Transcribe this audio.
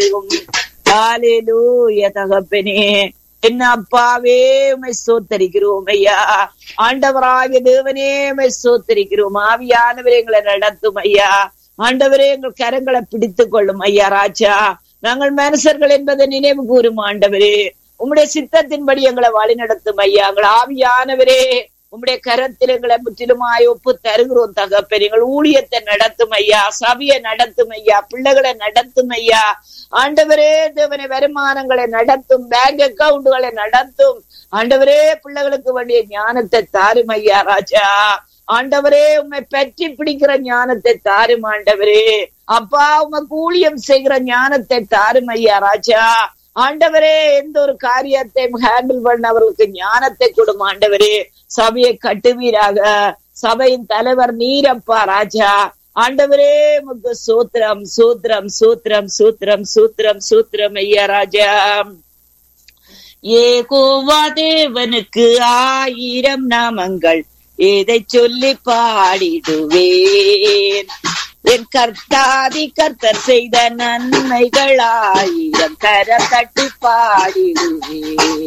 முடியும் ஹalleluya தகப்பனே என்ன அப்பாவே உமை சோத்தரிக்கிறோம் ஐயா ஆண்டவராகிய தேவனே உமை சோத்தரிக்கிறோம் ஆவியானவரே எங்களை நடத்தும் ஐயா ஆண்டவரே எங்கள் கரங்களை பிடித்துக் கொள்ளும் ஐயா ராஜா நாங்கள் மனுஷர்கள் என்பதை நினைவு கூறும் ஆண்டவரே உம்முடைய சித்தத்தின்படி எங்களை வழி நடத்தும் ஐயா எங்கள் ஆவியானவரே உம்முடைய கரத்தில் எங்களை முற்றிலுமாய் ஒப்பு தருகிறோம் தகப்பன் எங்கள் ஊழியத்தை நடத்தும் ஐயா சபையை நடத்தும் ஐயா பிள்ளைகளை நடத்தும் ஐயா ஆண்டவரே தேவனை வருமானங்களை நடத்தும் பேங்க் அக்கவுண்டுகளை நடத்தும் ஆண்டவரே பிள்ளைகளுக்கு வேண்டிய ஞானத்தை தாரும் ஐயா ராஜா ஆண்டவரே உண்மை பற்றி பிடிக்கிற ஞானத்தை தாரும் ஆண்டவரே அப்பா உமக்கு ஊழியம் செய்கிற ஞானத்தை தாரும் ஐயா ராஜா ஆண்டவரே எந்த ஒரு காரியத்தையும் ஹேண்டில் பண்ணவர்களுக்கு ஞானத்தை கொடும் ஆண்டவரே சபையை கட்டுவீராக சபையின் தலைவர் நீரப்பா ராஜா ஆண்டவரே உமக்கு சூத்திரம் சூத்திரம் சூத்திரம் சூத்திரம் சூத்திரம் சூத்திரம் ஐயா ராஜா ஏகோவா தேவனுக்கு ஆயிரம் நாமங்கள் எதை சொல்லி பாடிடுவேன் என் கர்த்தாதி கர்த்தர் செய்த நன்மைகள் ஆயிரம் கர தட்டி பாடிடுவேன்